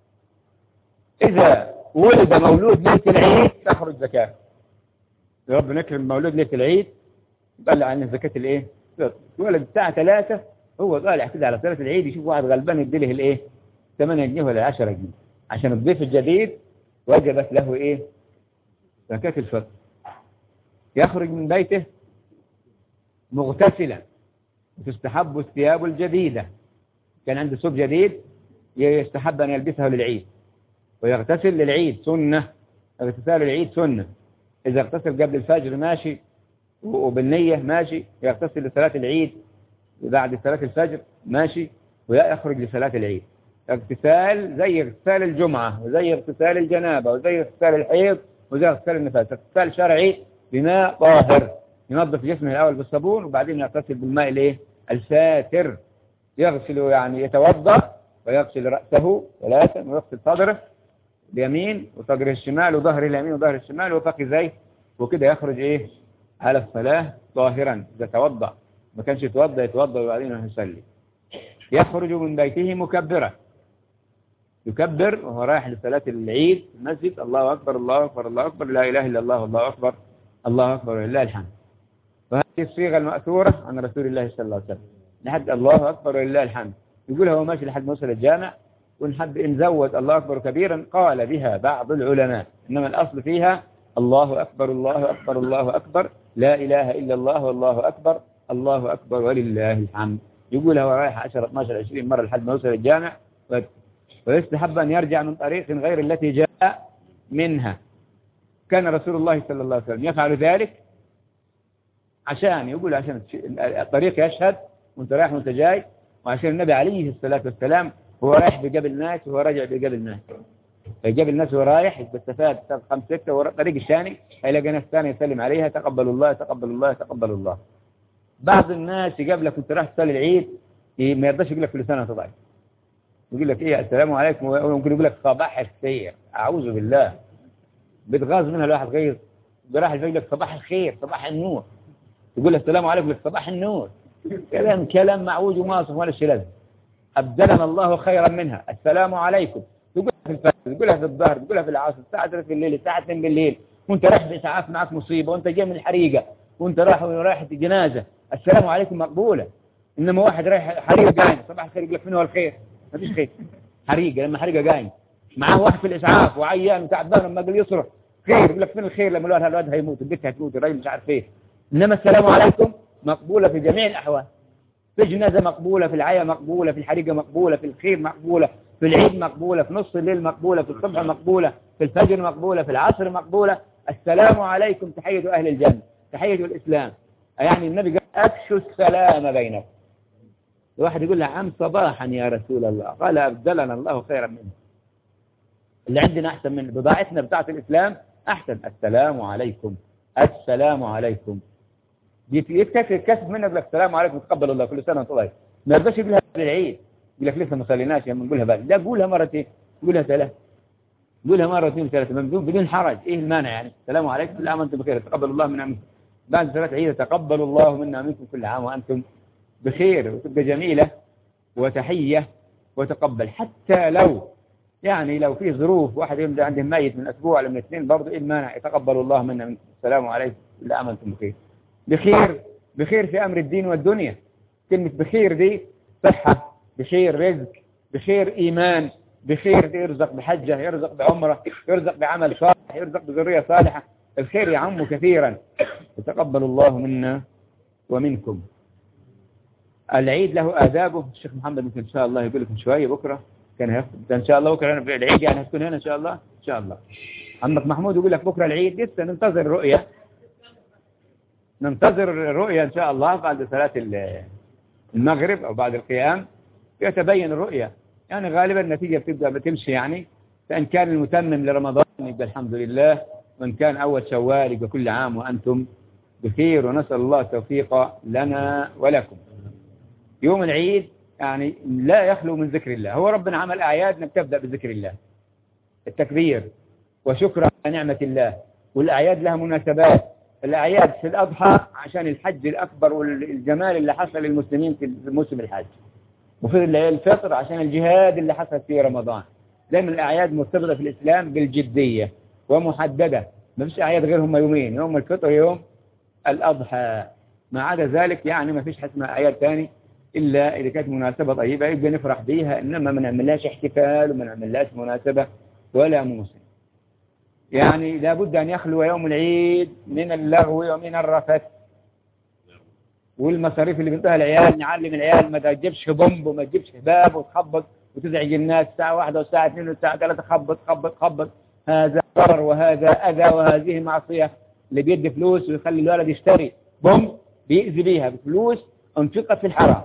إذا ولد مولود ليلة العيد تخرج زكاة يا رب نكرم مولود ليلة العيد يطلع عنه زكاة الإيه؟ ولد الساعة ثلاثة هو طالع كده على صلاة العيد يشوف واحد غلبان يديله الإيه؟ 8 جنيه ولا 10 جنيه عشان الضيف الجديد وجبت له إيه؟ زكاة الفطر يخرج من بيته مغتسلا تستحب الثياب الجديدة كان عنده ثوب جديد يستحب أن يلبسه للعيد ويغتسل للعيد سنة اغتسال العيد سنة إذا اغتسل قبل الفجر ماشي وبالنية ماشي يغتسل لصلاة العيد بعد صلاة الفجر ماشي ويخرج لصلاة العيد اغتسال زي اغتسال الجمعة وزي اغتسال الجنابة وزي اغتسال الحيض وزي اغتسال النفاس اغتسال شرعي بماء طاهر ينظف جسمه الأول بالصابون وبعدين يغتسل بالماء الايه الفاتر يغسل يعني يتوضا ويغسل رأسه ثلاثا ويغسل صدره اليمين وصدره الشمال وظهر اليمين وظهر الشمال وفخذيه وكده يخرج ايه على الصلاة طاهرا إذا توضأ ما كانش يتوضأ يتوضأ وبعدين يصلي يخرج من بيته مكبرا يكبر وهو رايح لصلاة العيد في المسجد الله أكبر الله أكبر الله أكبر لا إله إلا الله والله أكبر الله أكبر ولله الحمد وهذه الصيغة المأثورة عن رسول الله صلى الله عليه وسلم لحد الله أكبر ولله الحمد يقول هو ماشي لحد ما وصل الجامع ونحب إن زود الله أكبر كبيرا قال بها بعض العلماء إنما الأصل فيها الله أكبر الله أكبر الله أكبر لا إله إلا الله والله أكبر الله أكبر ولله الحمد يقول هو رايح 10 12 20 مرة لحد ما يوصل الجامع ويستحب أن يرجع من طريق غير التي جاء منها كان رسول الله صلى الله عليه وسلم يفعل ذلك عشان يقول عشان الطريق يشهد وانت رايح وانت جاي وعشان النبي عليه الصلاة والسلام هو رايح بجبل ناس وهو راجع بجبل ناس فجبل ناس وهو رايح بالسفاد خمس ستة والطريق الثاني هيلاقي ناس ثانية يسلم عليها تقبل الله تقبل الله تقبل الله بعض الناس يقابلك وانت رايح تصلي العيد ي- ما يرضاش يقول لك كل سنة طبعا يقول لك ايه السلام عليكم وممكن يقول لك صباح الخير اعوذ بالله بتغاظ منها الواحد غيظ براح الفجر لك صباح الخير صباح النور يقول لك السلام عليكم لك صباح النور كلام كلام معوج وماصف ولا شيء لازم أبدلنا الله خيرا منها السلام عليكم تقولها في الفجر تقولها في الظهر تقولها في العصر الساعة 3 في الليل الساعة 2 بالليل وانت رايح بإسعاف معك مصيبة وانت جاي من الحريقة وانت رايح رايح جنازة السلام عليكم مقبولة إنما واحد رايح حريقة قايم صباح الخير يقول لك من هو الخير ما فيش خير حريقة لما حريقة قايم معاه واحد في الإسعاف وعيان وتعبان لما قال يصرخ خير يقول لك فين الخير لما الواد الواد هيموت البنت هتموت الراجل مش عارف ايه إنما السلام عليكم مقبولة في جميع الأحوال في الجنازة مقبولة في العيا مقبولة في الحريقة مقبولة في الخير مقبولة في العيد مقبولة في نص الليل مقبولة في الصبح مقبولة في الفجر مقبولة في العصر مقبولة السلام عليكم تحية أهل الجنة تحية الإسلام يعني النبي قال أفشوا السلام بينكم الواحد يقول له عم صباحا يا رسول الله قال أبدلنا الله خيرا منه اللي عندنا أحسن من بضاعتنا بتاعت الإسلام أحسن السلام عليكم السلام عليكم يكتفي الكسب منك لك السلام عليكم تقبل الله كل سنة وانت طيب ما يرضاش يقولها للعيد يقول لك لسه ما صليناش يا نقولها بقى لا قولها مرتين قولها ثلاث قولها مرتين ثلاثة بدون بدون حرج ايه المانع يعني السلام عليكم كل عام وانتم بخير تقبل الله منا منكم بعد صلاة عيد تقبل الله منا منكم كل عام وانتم بخير وتبقى جميلة وتحية وتقبل حتى لو يعني لو في ظروف واحد يبدا عنده ميت من اسبوع ولا من اثنين برضه ايه المانع يتقبل الله منا منكم السلام عليكم كل عام وانتم بخير بخير بخير في أمر الدين والدنيا كلمة بخير دي صحة بخير رزق بخير إيمان بخير دي يرزق بحجة يرزق بعمرة يرزق بعمل صالح يرزق بذرية صالحة الخير يعم كثيرا يتقبل الله منا ومنكم العيد له آدابه الشيخ محمد ممكن إن شاء الله يقول لكم شوية بكرة كان هيخطب إن شاء الله بكرة أنا في العيد يعني هتكون هنا إن شاء الله إن شاء الله عمك محمود يقول لك بكرة العيد لسه ننتظر الرؤية ننتظر الرؤية إن شاء الله بعد صلاة المغرب أو بعد القيام يتبين الرؤية يعني غالبا النتيجة بتبدأ بتمشي يعني فإن كان المتمم لرمضان يبقى الحمد لله وإن كان أول شوال يبقى كل عام وأنتم بخير ونسأل الله التوفيق لنا ولكم يوم العيد يعني لا يخلو من ذكر الله هو ربنا عمل أعياد انك تبدأ بذكر الله التكبير وشكر على نعمة الله والأعياد لها مناسبات الأعياد في الأضحى عشان الحج الأكبر والجمال اللي حصل للمسلمين في موسم الحج وفي الفطر عشان الجهاد اللي حصل في رمضان دائما الأعياد مرتبطة في الإسلام بالجدية ومحددة ما فيش أعياد غير هم يومين يوم الفطر يوم الأضحى ما عدا ذلك يعني ما فيش حاجة اسمها أعياد ثاني إلا إذا كانت مناسبة طيبة يبقى نفرح بيها إنما ما نعملهاش احتفال وما نعملهاش مناسبة ولا موسم يعني لابد أن يخلو يوم العيد من اللغو ومن الرفث والمصاريف اللي بينطيها العيال نعلم العيال ما تجيبش بومب وما تجيبش باب وتخبط وتزعج الناس الساعة واحدة والساعة اثنين والساعة ثلاثة خبط خبط خبط هذا ضرر وهذا أذى وهذه معصية اللي بيدي فلوس ويخلي الولد يشتري بومب بيأذي بيها بفلوس انفقت في الحرام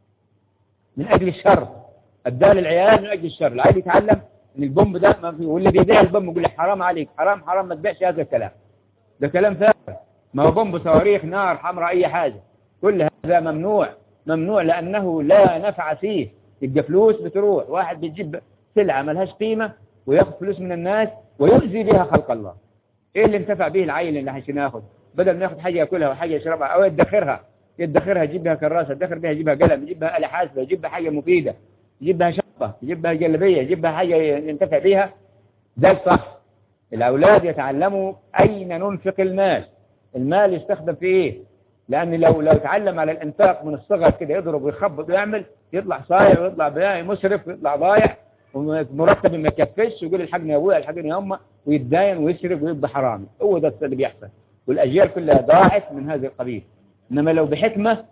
من أجل الشر اداه للعيال من أجل الشر العيال يتعلم ان البومب ده ما في واللي بيبيع البومب يقول لك حرام عليك حرام حرام ما تبيعش هذا الكلام ده كلام فارغ ما هو بومب صواريخ نار حمراء اي حاجة كل هذا ممنوع ممنوع لانه لا نفع فيه يبقى فلوس بتروح واحد بيجيب سلعة ملهاش قيمة وياخذ فلوس من الناس ويؤذي بها خلق الله ايه اللي انتفع به العيل اللي عشان ياخذ بدل ما ياخذ حاجة ياكلها وحاجة يشربها او يدخرها يدخرها يجيب بها كراسة يدخر بها يجيبها قلم يجيب بها آلة حاسبة يجيب بها حاجة مفيدة يجيب بها شقة يجيب بها جلبية يجيب بها حاجة ينتفع بها ده الصح الأولاد يتعلموا أين ننفق المال المال يستخدم في إيه لأن لو لو تعلم على الإنفاق من الصغر كده يضرب ويخبط ويعمل يطلع صايع ويطلع بياعي مسرف ويطلع ضايع ومرتب ما يكفيش ويقول الحقني يا ابويا الحقني يا امه ويتداين ويشرب ويبقى حرامي هو ده اللي بيحصل والاجيال كلها ضاعت من هذا القبيل انما لو بحكمه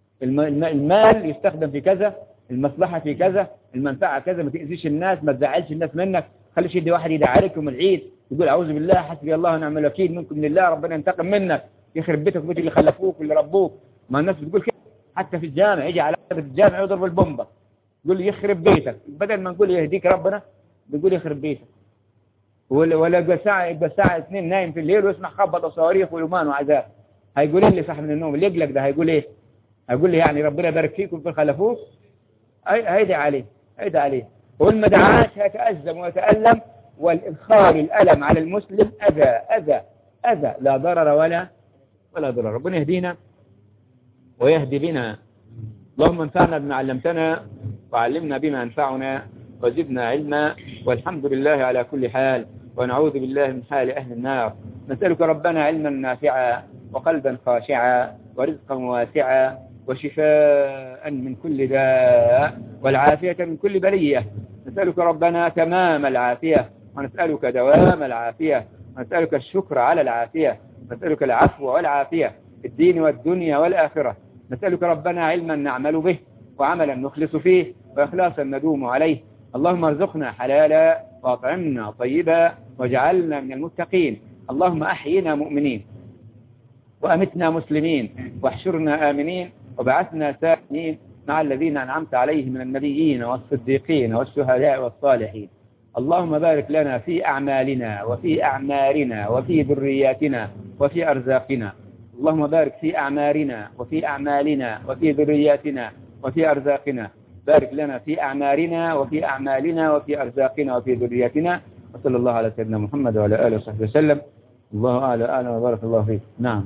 المال يستخدم في كذا المصلحة في كذا المنفعة كذا ما تأذيش الناس ما تزعلش الناس منك خليش يدي واحد يدعي عليك يوم العيد يقول أعوذ بالله حسبي الله ونعم الوكيل منكم من الله ربنا ينتقم منك يخرب بيتك وبيت اللي خلفوك واللي ربوك ما الناس بتقول كده حتى في الجامع يجي على في الجامع يضرب البومبة يقول لي يخرب بيتك بدل ما نقول يهديك ربنا بيقول يخرب بيتك ولا ولا يبقى ساعة يبقى ساعة اثنين نايم في الليل ويسمع خبط وصواريخ ولمان وعذاب هيقول إيه اللي صح من النوم اللي يقلق ده هيقول ايه هيقول لي يعني ربنا يبارك فيكم في خلفوك أي هيدي عليه هيدي عليه والمدعاة يتأزم ويتألم والإدخال الألم على المسلم أذى أذى أذى لا ضرر ولا ولا ضرر ربنا يهدينا ويهدي بنا اللهم انفعنا بما علمتنا وعلمنا بما ينفعنا وزدنا علما والحمد لله على كل حال ونعوذ بالله من حال أهل النار نسألك ربنا علما نافعا وقلبا خاشعا ورزقا واسعا وشفاء من كل داء والعافية من كل بلية نسألك ربنا تمام العافية ونسألك دوام العافية ونسألك الشكر على العافية نسألك العفو والعافية في الدين والدنيا والآخرة نسألك ربنا علما نعمل به وعملا نخلص فيه وإخلاصا ندوم عليه اللهم ارزقنا حلالا واطعمنا طيبا واجعلنا من المتقين اللهم أحينا مؤمنين وأمتنا مسلمين واحشرنا آمنين وبعثنا سائمين مع الذين أنعمت عليهم من النبيين والصديقين والشهداء والصالحين اللهم بارك لنا في أعمالنا وفي أعمارنا وفي ذرياتنا وفي أرزاقنا اللهم بارك في أعمارنا وفي أعمالنا وفي ذرياتنا وفي أرزاقنا بارك لنا في أعمارنا وفي أعمالنا وفي أرزاقنا وفي ذرياتنا وصلى الله على سيدنا محمد وعلى آله وصحبه وسلم الله أعلى أعلى وبارك الله فيك نعم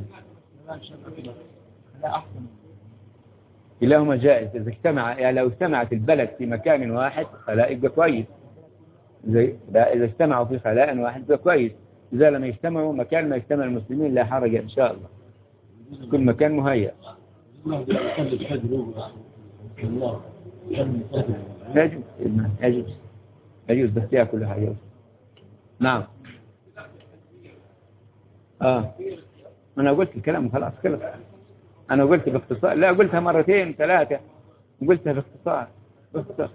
كلاهما جائز إذا اجتمع يعني لو اجتمعت البلد في مكان واحد فلا يبقى كويس زي لا إذا اجتمعوا في خلاء واحد يبقى كويس إذا لم يجتمعوا مكان ما يجتمع المسلمين لا حرج إن شاء الله كل مكان مهيأ يجوز يجوز يجوز بس يأكل يجوز نعم اه أنا قلت الكلام خلاص خلص أنا قلت باختصار لا قلتها مرتين ثلاثة قلتها باختصار باختصار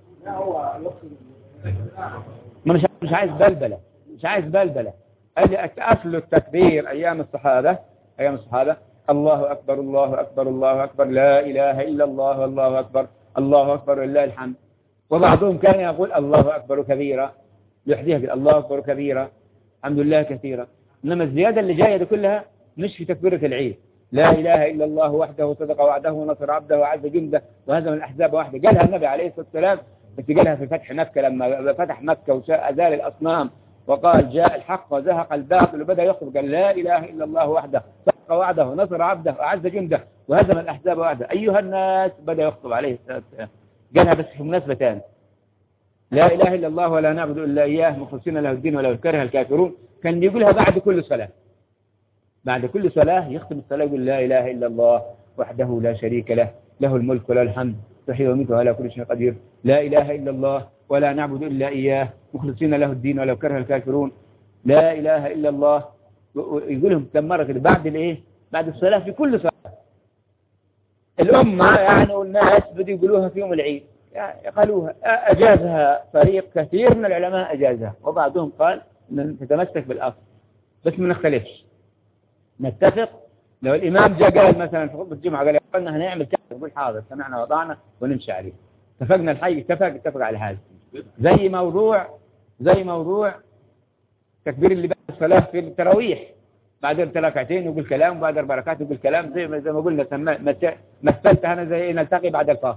ما مش مش عايز بلبلة مش عايز بلبلة قال لي أصل التكبير أيام الصحابة أيام الصحابة الله أكبر الله أكبر الله أكبر لا إله إلا الله والله أكبر الله أكبر ولله الحمد وبعضهم كان يقول الله أكبر كبيرا يحديها في الله أكبر كبيرا الحمد لله كثيرا إنما الزيادة اللي جاية دي كلها مش في تكبيرة العيد لا إله إلا الله وحده صدق وعده ونصر عبده وعز جنده وهزم الأحزاب وحده قالها النبي عليه الصلاة والسلام بس قالها في فتح مكة لما فتح مكة وأزال الأصنام وقال جاء الحق وزهق الباطل وبدأ يخطب قال لا إله إلا الله وحده صدق وعده ونصر عبده وعز جنده وهزم الأحزاب وحده أيها الناس بدأ يخطب عليه الصلاة والسلام قالها بس في مناسبة ثانية لا إله إلا الله ولا نعبد إلا إياه مخلصين له الدين ولو كره الكافرون كان يقولها بعد كل صلاة بعد كل صلاة يختم الصلاة يقول لا إله إلا الله وحده لا شريك له له الملك وله الحمد تحيي ويميت وعلى كل شيء قدير لا إله إلا الله ولا نعبد إلا إياه مخلصين له الدين ولو كره الكافرون لا إله إلا الله يقولهم كم مرة كده بعد الإيه بعد الصلاة في كل صلاة الأمة يعني والناس بدوا يقولوها في يوم العيد يعني قالوها أجازها فريق كثير من العلماء أجازها وبعضهم قال من تتمسك بالأصل بس ما نختلفش نتفق لو الإمام جاء قال مثلا في خطبة الجمعة قال قلنا هنعمل كذا نقول حاضر سمعنا وضعنا ونمشي عليه اتفقنا الحي اتفق اتفق على هذا زي موضوع زي موضوع تكبير اللي بعد الصلاة في التراويح بعد ركعتين يقول كلام وبعد اربع ركعات يقول كلام زي ما زي ما قلنا مثلت انا زي ايه نلتقي بعد الفاصل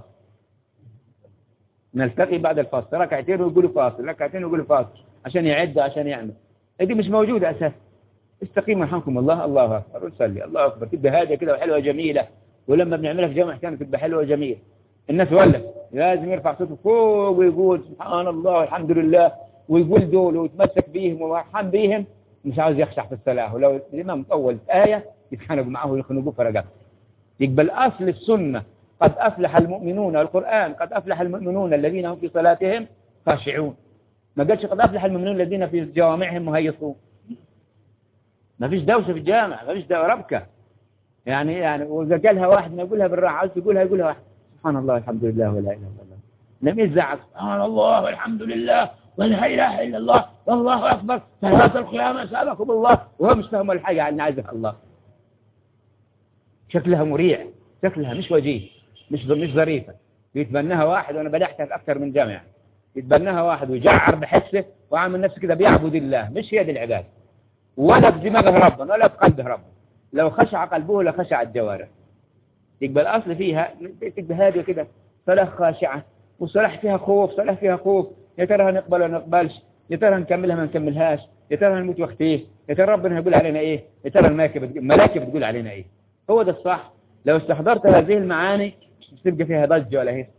نلتقي بعد الفاصل ركعتين ويقولوا فاصل ركعتين ويقولوا فاصل عشان يعد عشان يعمل دي مش موجودة اساسا استقيموا يرحمكم الله الله اكبر ونصلي الله اكبر تبقى هاديه كده وحلوه جميله ولما بنعملها في جامع كانت تبقى حلوه وجميله الناس ولا لازم يرفع صوته فوق ويقول سبحان الله والحمد لله ويقول دول ويتمسك بيهم ويرحم بيهم مش عاوز يخشع في الصلاه ولو الامام طول ايه يتخانقوا معه ويخنقوه فرقه يقبل اصل السنه قد افلح المؤمنون القران قد افلح المؤمنون الذين هم في صلاتهم خاشعون ما قالش قد افلح المؤمنون الذين في جوامعهم مهيصون ما فيش دوشة في الجامع ما فيش ربكة يعني يعني وإذا قالها واحد ما يقولها بالراحة عاوز يقولها يقولها واحد سبحان الله الحمد لله ولا إله إلا الله لم يزعق سبحان الله والحمد لله ولا إله إلا الله والله أكبر صلاة القيامة سألكم الله وهو مش فاهم الحاجة عن عزة الله شكلها مريع شكلها مش وجيه مش مش ظريفة يتبناها واحد وأنا بلحتها في أكثر من جامعة يتبناها واحد ويجعر بحسه وعامل نفسه كده بيعبد الله مش هي دي العبادة ولا في دماغه ربنا ولا في قلبه ربنا لو خشع قلبه لخشعت جوارحه يبقى الأصل فيها تبقى هادية كده صلاة خاشعة وصلاة فيها خوف صلاة فيها خوف يا ترى هنقبل ولا نقبلش يا ترى هنكملها ما نكملهاش يا ترى هنموت وقت ايه يا ترى ربنا هيقول علينا ايه يا ترى الملائكة بتقول الملائكة بتقول علينا ايه هو ده الصح لو استحضرت هذه المعاني مش تبقى فيها ضجة ولا هيك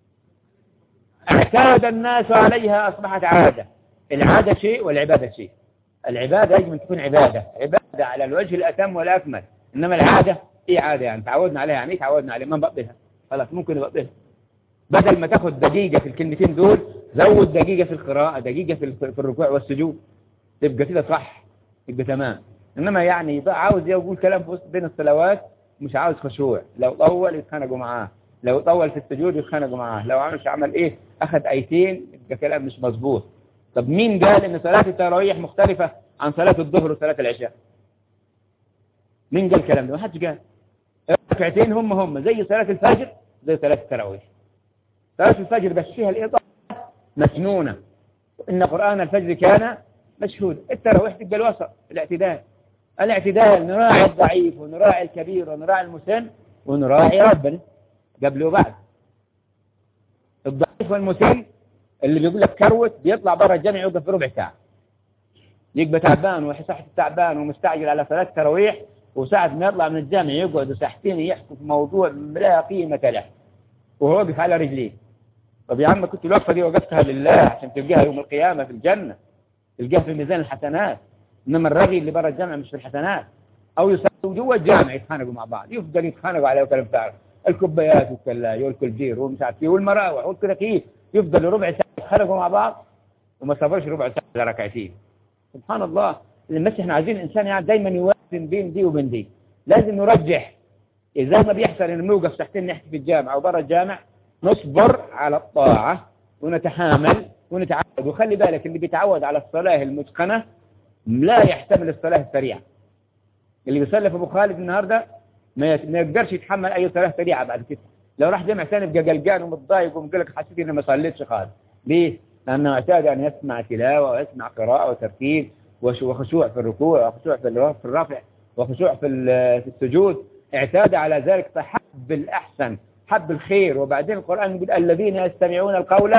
اعتاد الناس عليها أصبحت عادة العادة شيء والعبادة شيء العبادة يجب أن تكون عبادة عبادة على الوجه الأتم والأكمل إنما العادة إيه عادة يعني تعودنا عليها يعني إيه تعودنا عليها ما نبطلها خلاص ممكن نبطلها بدل ما تاخد دقيقة في الكلمتين دول زود دقيقة في القراءة دقيقة في في الركوع والسجود تبقى كده صح يبقى تمام إنما يعني يبقى عاوز يقول كلام في وسط بين الصلوات مش عاوز خشوع لو طول يتخانقوا معاه لو طول في السجود يتخانقوا معاه لو عمل عمل ايه اخذ ايتين يبقى كلام مش مظبوط طب مين قال ان صلاة التراويح مختلفة عن صلاة الظهر وصلاة العشاء مين قال الكلام ده ما حدش قال ركعتين هم هم زي صلاة الفجر زي صلاة التراويح صلاة الفجر بس فيها الإضافة مسنونة إن قرآن الفجر كان مشهود التراويح تبقى الوسط الاعتدال الاعتدال نراعي الضعيف ونراعي الكبير ونراعي المسن ونراعي ربنا قبل وبعد الضعيف والمسن اللي بيقول لك كروت بيطلع برا الجامع يوقف بربع ساعة يبقى تعبان وصحته تعبان ومستعجل على صلاة التراويح وساعة ما يطلع من الجامع يقعد ساعتين يحكوا في موضوع لا قيمة له وهو واقف على رجليه طب يا عم كنت الوقفة دي وقفتها لله عشان تلقاها يوم القيامة في الجنة تلقاها في ميزان الحسنات إنما الرغي اللي برا الجامع مش في الحسنات أو يصلوا جوا الجامع يتخانقوا مع بعض يفضل يتخانقوا عليه وكلام تعرف الكوبايات والثلاجة والكولدير ومش عارف ايه والمراوح والكراكيب يفضلوا ربع ساعة يتخانقوا مع بعض وما صبرش ربع ساعة إلا ركعتين سبحان الله بس احنا عايزين الإنسان يعني دايما يوازن بين دي وبين دي لازم نرجح إذا ما بيحصل إن نوقف ساعتين نحكي في الجامع أو برا الجامع نصبر على الطاعة ونتحامل ونتعود وخلي بالك اللي بيتعود على الصلاة المتقنة لا يحتمل الصلاة السريعة اللي بيصلي في أبو خالد النهاردة ما ما يقدرش يتحمل أي صلاة سريعة بعد كده لو راح جامع ثاني يبقى قلقان ومتضايق ومقول لك حسيت إني ما صليتش خالص ليه؟ لأنه اعتاد أن يسمع تلاوة ويسمع قراءة وترتيب وخشوع في الركوع وخشوع في الرفع وخشوع في في السجود اعتاد على ذلك فحب الأحسن حب الخير وبعدين القرآن يقول الذين يستمعون القول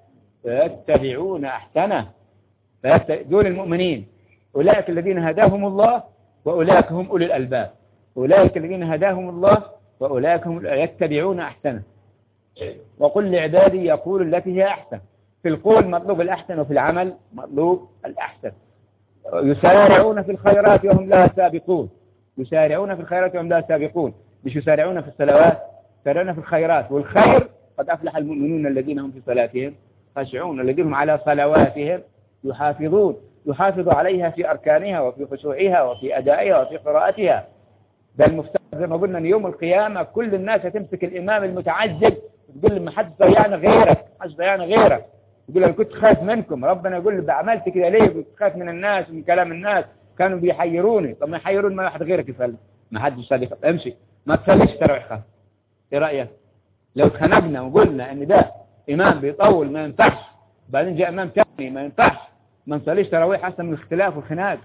فيتبعون أحسنه دول المؤمنين أولئك الذين هداهم الله وأولئك هم أولي الألباب أولئك الذين هداهم الله وأولئك هم يتبعون أحسنه وقل لعبادي يقول التي هي أحسن في القول مطلوب الأحسن وفي العمل مطلوب الأحسن يسارعون في الخيرات وهم لها سابقون يسارعون في الخيرات وهم لها سابقون مش يسارعون في الصلوات يسارعون في الخيرات والخير قد أفلح المؤمنون الذين هم في صلاتهم خاشعون الذين هم على صلواتهم يحافظون يحافظ عليها في أركانها وفي خشوعها وفي أدائها وفي قراءتها ده المفترض زي ما قلنا ان يوم القيامة كل الناس هتمسك الإمام المتعجب وتقول له ما حدش ضيعنا غيرك ما حدش ضيعنا غيرك يقول انا كنت خايف منكم ربنا يقول له عملت كده ليه كنت خايف من الناس ومن كلام الناس كانوا بيحيروني طب ما يحيرون ما واحد غيرك يصلي ما حدش يصلي امشي ما تصليش تراويح خاف ايه رايك لو اتخانقنا وقلنا ان ده امام بيطول ما ينفعش بعدين جاء امام ثاني ما ينفعش ما نصليش تراويح احسن من الاختلاف والخناق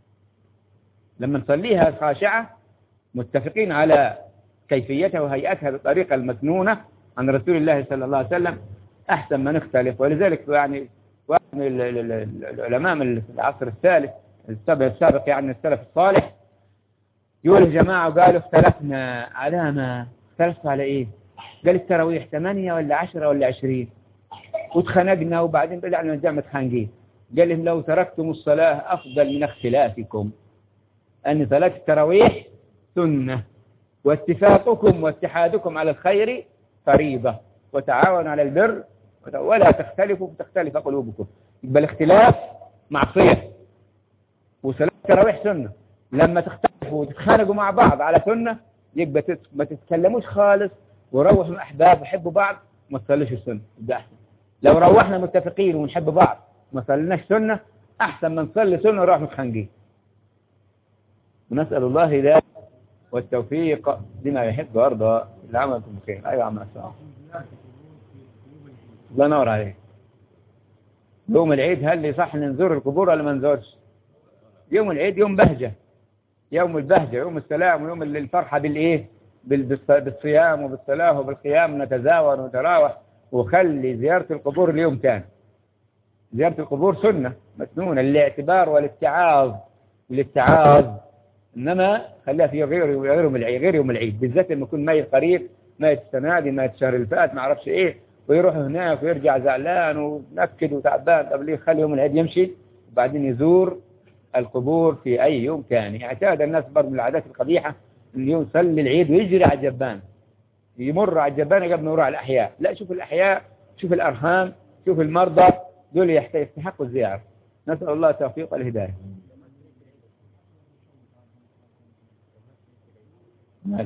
لما نصليها خاشعه متفقين على كيفيتها وهيئتها بالطريقه المسنونه عن رسول الله صلى الله عليه وسلم أحسن ما نختلف ولذلك يعني واحد من العلماء من العصر الثالث السابق, السابق يعني السلف الصالح يقول الجماعة وقالوا اختلفنا على ما اختلفتوا على ايه قال التراويح ثمانية ولا عشرة ولا عشرين واتخانقنا وبعدين بدأنا نرجع متخانقين قال لهم لو تركتم الصلاة أفضل من اختلافكم أن صلاة التراويح سنة واتفاقكم واتحادكم على الخير فريضة وتعاون على البر ولا تختلفوا فتختلف قلوبكم يبقى الاختلاف معصية وصلاة التراويح سنة لما تختلفوا وتتخانقوا مع بعض على سنة يبقى ما تتكلموش خالص وروحوا الأحباب وحبوا بعض ما تصليش السنة يبقى أحسن لو روحنا متفقين ونحب بعض ما صليناش سنة أحسن ما نصلي سنة ونروح متخانقين ونسأل الله ذلك والتوفيق لما يحب ويرضى العمل بخير أيوة عم أسمع الله ينور عليك يوم العيد هل لي صح نزور القبور ولا ما نزورش يوم العيد يوم بهجة يوم البهجة يوم السلام ويوم الفرحة بالإيه بال- بالص- بالصيام وبالصلاة وبالقيام نتزاور ونتراوح وخلي زيارة القبور اليوم تاني زيارة القبور سنة مسنونة للاعتبار والاتعاظ للاتعاظ إنما خليها في غير غير يوم العيد غير يوم العيد بالذات لما يكون ميت قريب ميت السنة دي ميت الشهر اللي فات ما اعرفش ايه ويروح هناك ويرجع زعلان ومنكد وتعبان طب ليه خلي يوم العيد يمشي وبعدين يزور القبور في أي يوم كان اعتاد الناس برضه من العادات القبيحة إن يصلي العيد ويجري على الجبان يمر على الجبانة قبل ما يروح على الأحياء لا شوف الأحياء شوف الأرحام شوف المرضى دول يحت- يستحقوا الزيارة نسأل الله التوفيق والهداية ماشي.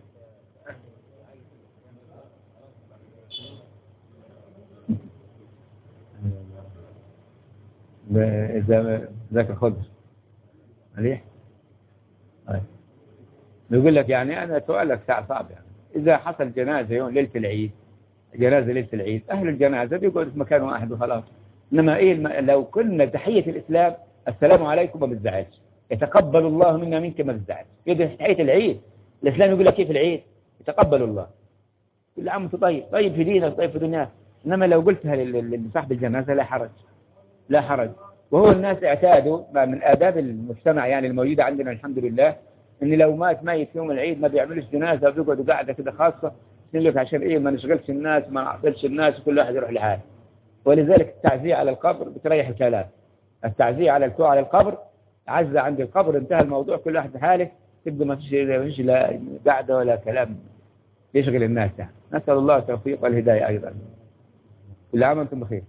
ب- إذا ذاك الخضر مليح طيب بيقول لك يعني أنا سؤالك ساعة صعب يعني إذا حصل جنازة يوم ليلة العيد جنازة ليلة العيد أهل الجنازة بيقعدوا في مكان واحد وخلاص إنما إيه الم... لو كنا تحية الإسلام السلام عليكم ما بتزعلش يتقبل الله منا منك ما بتزعلش إيه ده تحية العيد الإسلام يقول لك كيف العيد يتقبل الله كل عام وانت طيب طيب في دينك طيب في دنياك إنما لو قلتها لل- لل- لصاحب الجنازة لا حرج لا حرج وهو الناس اعتادوا ما من آداب المجتمع يعني الموجودة عندنا الحمد لله إن لو مات ميت يوم العيد ما بيعملوش جنازة بيقعدوا قاعدة كده خاصة يقول لك عشان إيه ما نشغلش الناس ما نعطلش الناس وكل واحد يروح لحاله ولذلك التعزية على القبر بتريح الكلام التعزية على الكوع على القبر عزة عند القبر انتهى الموضوع كل واحد في حاله تبقى ما فيش ما فيش لا قعدة ولا كلام يشغل الناس يعني نسأل الله التوفيق والهداية أيضا كل عام وانتم بخير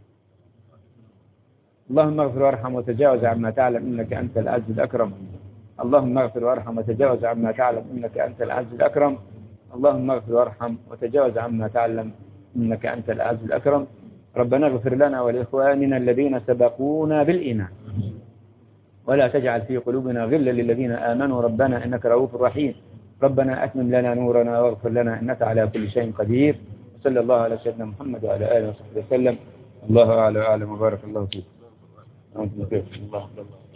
اللهم اغفر وارحم وتجاوز عما تعلم إنك أنت العز الأكرم اللهم اغفر وارحم وتجاوز عما تعلم إنك أنت العز الأكرم اللهم اغفر وارحم وتجاوز عما تعلم إنك أنت العز الأكرم ربنا اغفر لنا ولإخواننا الذين سبقونا بالإيمان ولا تجعل في قلوبنا غلا للذين آمنوا ربنا إنك رؤوف رحيم ربنا أتمم لنا نورنا واغفر لنا إنك على كل شيء قدير صلى الله على سيدنا محمد وعلى آله وصحبه وسلم الله أعلى وأعلم وبارك الله فيك. أنتم بخير. الله أكبر.